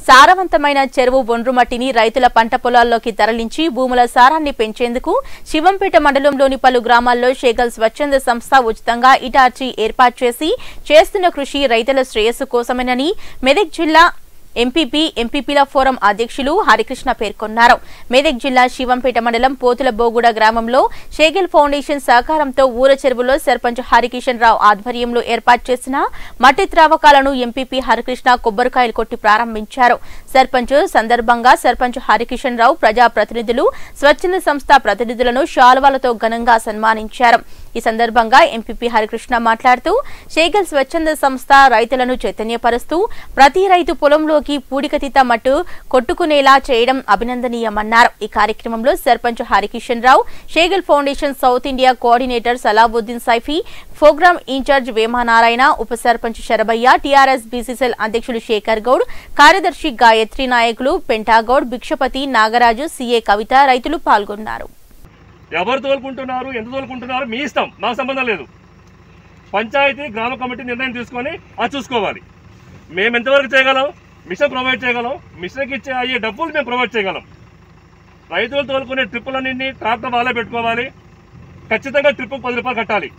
సారవంతమైన చెరువు ఒండ్రుమట్టిని రైతుల పంట పొలాల్లోకి తరలించి భూముల సారాన్ని పెంచేందుకు శివంపేట మండలంలోని పలు గ్రామాల్లో షేగల్ స్వచ్ఛంద సంస్థ ఉచితంగా ఇటార్చి ఏర్పాటు చేసి చేస్తున్న కృషి రైతుల శ్రేయస్సు కోసమేనని మెదక్ జిల్లా ఎంపీపీ ఎంపీపీల ఫోరం అధ్యక్షులు హరికృష్ణ పేర్కొన్నారు మెదక్ జిల్లా శివంపేట మండలం పోతుల బోగుడ గ్రామంలో షేగెల్ ఫౌండేషన్ సహకారంతో ఊర చెరువులో సర్పంచ్ హరికిషన్ రావు ఆధ్వర్యంలో ఏర్పాటు చేసిన మట్టి త్రావకాలను ఎంపీపీ హరికృష్ణ కొబ్బరికాయలు కొట్టి ప్రారంభించారు సర్పంచ్ సందర్భంగా సర్పంచ్ హరికిషన్ రావు ప్రజాప్రతినిధులు స్వచ్ఛంద సంస్థ ప్రతినిధులను శాలువాలతో ఘనంగా సన్మానించారు ఈ సందర్భంగా ఎంపీపీ హరికృష్ణ మాట్లాడుతూ షేగల్ స్వచ్ఛంద సంస్థ రైతులను చైతన్యపరుస్తూ ప్రతి రైతు పొలంలోకి పూడికతీత మట్టు కొట్టుకునేలా చేయడం అభినందనీయమన్నారు ఈ కార్యక్రమంలో sarpanch Harikishan Rao Sehgal foundation south India coordinator Salabuddin Saifi programme in charge Vemanarayana ఉప సర్పంచ్ శరభయ్య టీఆర్ఎస్ బీసీసీఎల్ అధ్యక్షులు శేఖర్ గౌడ్ కార్యదర్శి గాయత్రి నాయకులు పెంటాగౌడ్ భిక్షపతి నాగరాజు సీఏ కవిత రైతులు పాల్గొన్నారు ఎవరు తోలుకుంటున్నారు ఎంత తోలుకుంటున్నారు మీ ఇష్టం మాకు సంబంధం లేదు పంచాయతీ గ్రామ కమిటీ నిర్ణయం తీసుకొని అది చూసుకోవాలి మేము ఎంతవరకు చేయగలం మిషన్ ప్రొవైడ్ చేయగలం మిషన్కి ఇచ్చే అయ్యే డబ్బులు మేము ప్రొవైడ్ చేయగలం రైతులు తోలుకునే ట్రిప్పులన్నింటినీ ట్రాక్టర్ వాళ్ళే పెట్టుకోవాలి ఖచ్చితంగా ట్రిప్పు పది రూపాయలు కట్టాలి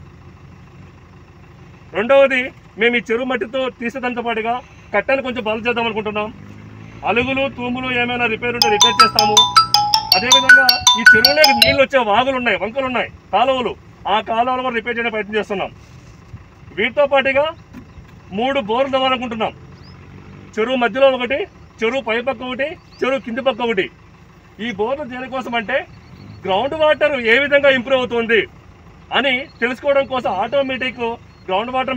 రెండవది మేము ఈ చెరువు మట్టితో తీసేదంతో పాటుగా కట్టని కొంచెం బలం చేద్దాం అనుకుంటున్నాం అలుగులు తూములు ఏమైనా రిపేర్ ఉంటే రిపేర్ చేస్తాము అదేవిధంగా ఈ చెరువులో నీళ్ళు వచ్చే వాగులు ఉన్నాయి వంకలు ఉన్నాయి కాలువలు ఆ కాలువలు కూడా రిపేర్ చేయడానికి ప్రయత్నం చేస్తున్నాం వీటితో పాటుగా మూడు బోర్లు తవ్వాలనుకుంటున్నాం చెరువు మధ్యలో ఒకటి చెరువు పై పక్క ఒకటి చెరువు కింది పక్క ఒకటి ఈ బోర్లు దేనికోసం అంటే గ్రౌండ్ వాటర్ ఏ విధంగా ఇంప్రూవ్ అవుతుంది అని తెలుసుకోవడం కోసం ఆటోమేటిక్ గ్రౌండ్ వాటర్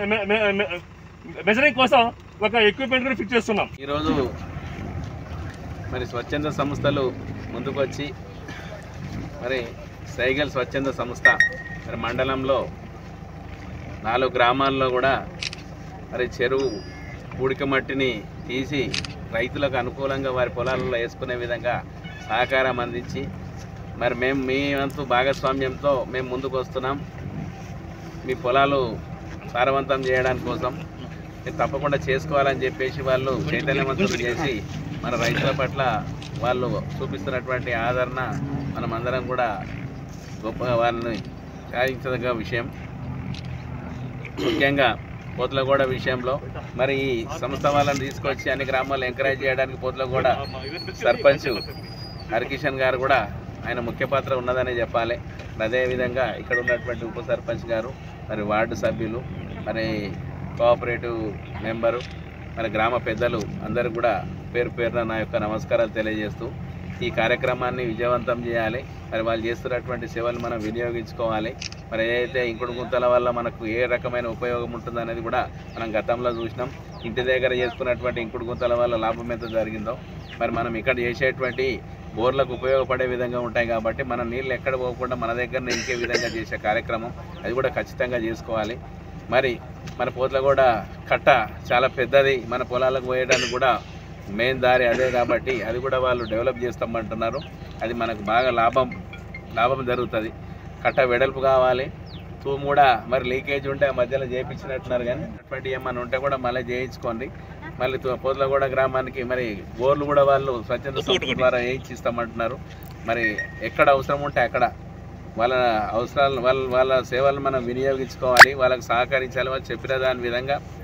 మెజరింగ్ కోసం ఒక ఎక్విప్మెంట్ కూడా ఫిక్స్ చేస్తున్నాం ఈరోజు మరి స్వచ్ఛంద సంస్థలు ముందుకొచ్చి మరి సైగల్ స్వచ్ఛంద సంస్థ మరి మండలంలో నాలుగు గ్రామాల్లో కూడా మరి చెరువు పూడిక మట్టిని తీసి రైతులకు అనుకూలంగా వారి పొలాలలో వేసుకునే విధంగా సహకారం అందించి మరి మేము మీ వంతు భాగస్వామ్యంతో మేము ముందుకు వస్తున్నాం మీ పొలాలు సారవంతం చేయడానికి కోసం మీరు తప్పకుండా చేసుకోవాలని చెప్పేసి వాళ్ళు చైతన్యవంతులు చేసి మన రైతుల పట్ల వాళ్ళు చూపిస్తున్నటువంటి ఆదరణ మనం అందరం కూడా గొప్పగా వాళ్ళని సాధించదగ్గ విషయం ముఖ్యంగా పోతులగూడ విషయంలో మరి ఈ సంస్థ వాళ్ళని తీసుకొచ్చి అన్ని గ్రామాల్లో ఎంకరేజ్ చేయడానికి పోతులగూడ సర్పంచ్ హరికిషన్ గారు కూడా ఆయన ముఖ్య పాత్ర ఉన్నదనే చెప్పాలి అదేవిధంగా ఇక్కడ ఉన్నటువంటి ఉప సర్పంచ్ గారు మరి వార్డు సభ్యులు మరి కోఆపరేటివ్ మెంబరు మరి గ్రామ పెద్దలు అందరూ కూడా పేరు పేరున నా యొక్క నమస్కారాలు తెలియజేస్తూ ఈ కార్యక్రమాన్ని విజయవంతం చేయాలి మరి వాళ్ళు చేస్తున్నటువంటి సేవలు మనం వినియోగించుకోవాలి మరి ఏదైతే ఇంకుడు గుంతల వల్ల మనకు ఏ రకమైన ఉపయోగం ఉంటుందనేది కూడా మనం గతంలో చూసినాం ఇంటి దగ్గర చేసుకున్నటువంటి ఇంకుడు గుంతల వల్ల లాభం ఎంత జరిగిందో మరి మనం ఇక్కడ చేసేటువంటి బోర్లకు ఉపయోగపడే విధంగా ఉంటాయి కాబట్టి మన నీళ్ళు ఎక్కడ పోకుండా మన దగ్గర ఇంకే విధంగా చేసే కార్యక్రమం అది కూడా ఖచ్చితంగా చేసుకోవాలి మరి మన పోతల కూడా కట్ట చాలా పెద్దది మన పొలాలకు పోయడానికి కూడా మెయిన్ దారి అదే కాబట్టి అది కూడా వాళ్ళు డెవలప్ చేస్తామంటున్నారు అది మనకు బాగా లాభం లాభం జరుగుతుంది కట్ట వెడల్పు కావాలి తూము కూడా మరి లీకేజ్ ఉంటే ఆ మధ్యలో చేయించినట్టున్నారు కానీ అటువంటి ఏమైనా ఉంటే కూడా మళ్ళీ చేయించుకోండి మళ్ళీ పోతలగూడ గ్రామానికి మరి బోర్లు కూడా వాళ్ళు స్వచ్ఛంద సంస్థ ద్వారా వేయించిస్తామంటున్నారు మరి ఎక్కడ అవసరం ఉంటే అక్కడ వాళ్ళ అవసరాలను వాళ్ళ వాళ్ళ సేవలను మనం వినియోగించుకోవాలి వాళ్ళకి సహకరించాలి వాళ్ళు చెప్పిన దాని విధంగా